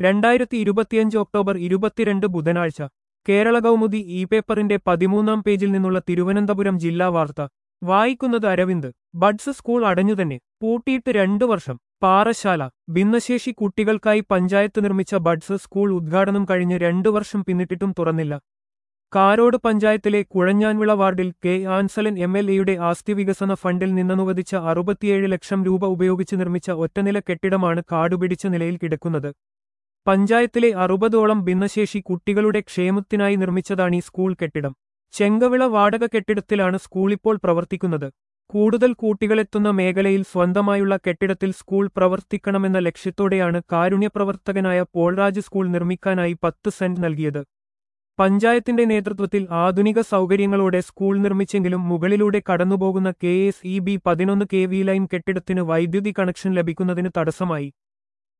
രണ്ടായിരത്തി ഇരുപത്തിയഞ്ച് ഒക്ടോബർ ഇരുപത്തിരണ്ട് ബുധനാഴ്ച കേരള കൗമുദി ഇ പേപ്പറിന്റെ പതിമൂന്നാം പേജിൽ നിന്നുള്ള തിരുവനന്തപുരം ജില്ലാ വാർത്ത വായിക്കുന്നത് അരവിന്ദ് ബഡ്സ് സ്കൂൾ അടഞ്ഞുതന്നെ പൂട്ടിയിട്ട് രണ്ടു വർഷം പാറശാല ഭിന്നശേഷി കുട്ടികൾക്കായി പഞ്ചായത്ത് നിർമ്മിച്ച ബഡ്സ് സ്കൂൾ ഉദ്ഘാടനം കഴിഞ്ഞ് രണ്ടു വർഷം പിന്നിട്ടിട്ടും തുറന്നില്ല കാരോട് പഞ്ചായത്തിലെ കുഴഞ്ഞാൻവിള വാർഡിൽ കെ ആൻസലൻ എം എൽ എയുടെ ആസ്തി വികസന ഫണ്ടിൽ നിന്നനുവദിച്ച അറുപത്തിയേഴ് ലക്ഷം രൂപ ഉപയോഗിച്ച് നിർമ്മിച്ച ഒറ്റനില കെട്ടിടമാണ് കാടുപിടിച്ച നിലയിൽ കിടക്കുന്നത് പഞ്ചായത്തിലെ അറുപതോളം ഭിന്നശേഷി കുട്ടികളുടെ ക്ഷേമത്തിനായി നിർമ്മിച്ചതാണ് ഈ സ്കൂൾ കെട്ടിടം ചെങ്കവിള വാടക കെട്ടിടത്തിലാണ് സ്കൂളിപ്പോൾ പ്രവർത്തിക്കുന്നത് കൂടുതൽ കുട്ടികളെത്തുന്ന മേഖലയിൽ സ്വന്തമായുള്ള കെട്ടിടത്തിൽ സ്കൂൾ പ്രവർത്തിക്കണമെന്ന ലക്ഷ്യത്തോടെയാണ് കാരുണ്യപ്രവർത്തകനായ പോൾരാജ് സ്കൂൾ നിർമ്മിക്കാനായി പത്ത് സെന്റ് നൽകിയത് പഞ്ചായത്തിന്റെ നേതൃത്വത്തിൽ ആധുനിക സൗകര്യങ്ങളോടെ സ്കൂൾ നിർമ്മിച്ചെങ്കിലും മുകളിലൂടെ കടന്നുപോകുന്ന കെ എസ് ഇ ബി പതിനൊന്ന് കെ വി ലൈൻ കെട്ടിടത്തിന് വൈദ്യുതി കണക്ഷൻ ലഭിക്കുന്നതിന് തടസ്സമായി